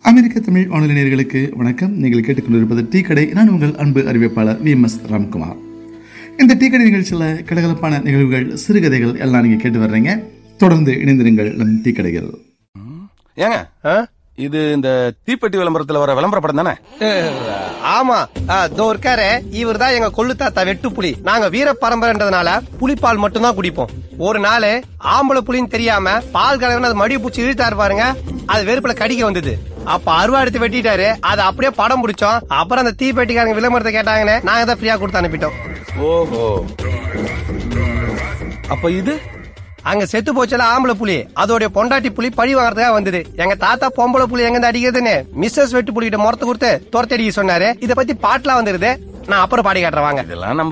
அமெரிக்க தமிழ் வானொலி நேயர்களுக்கு வணக்கம் நீங்கள் கேட்டுக்கொண்டிருப்பது டீ கடை நான் உங்கள் அன்பு அறிவிப்பாளர் வி எம் எஸ் ராம்குமார் இந்த டீ கடை நிகழ்ச்சியில் கலகலப்பான நிகழ்வுகள் சிறுகதைகள் எல்லாம் நீங்கள் கேட்டு வர்றீங்க தொடர்ந்து இணைந்திருங்கள் நம் டீ கடைகள் ஏங்க ஆ? இது இந்த தீப்பெட்டி விளம்பரத்துல வர விளம்பர படம் தானே அஹ், ஆமா அதோ இருக்காரு இவர் தான் எங்க கொள்ளு தாத்தா வெட்டு புலி நாங்க வீர பரம்பரைன்றதுனால புலிப்பால் மட்டும்தான் குடிப்போம் ஒரு நாள் ஆம்பளை புலின்னு தெரியாம பால் கலவன அது மடி பூச்சி இழுத்தாரு பாருங்க அது வெறுப்புல கடிக்க வந்தது அப்ப அருவா எடுத்து வெட்டிட்டாரு அதை அப்படியே படம் பிடிச்சோம் அப்புறம் அந்த தீப்பெட்டிக்காரங்க விளம்பரத்தை கேட்டாங்கன்னு நாங்க தான் ஃப்ரீயா கொடுத்து அனுப்பிட்டோம் ஓஹோ அப்ப இது அங்க செத்து போச்சுல ஆம்பளை புலி அதோடைய பொண்டாட்டி புலி பழி வாங்குறதுக்காக வந்தது எங்க தாத்தா பொம்பளை புலி எங்க இருந்து அடிக்கிறதுன்னு மிஸ்ஸஸ் வெட்டு புலிகிட்ட முறத்து கொடுத்து துரத்தடிக்க சொன்னாரு இத பத்தி பாட்டுலாம் வந்துருது நான் அப்புறம் பாடி காட்டுறேன் வாங்க இதெல்லாம் நம்ம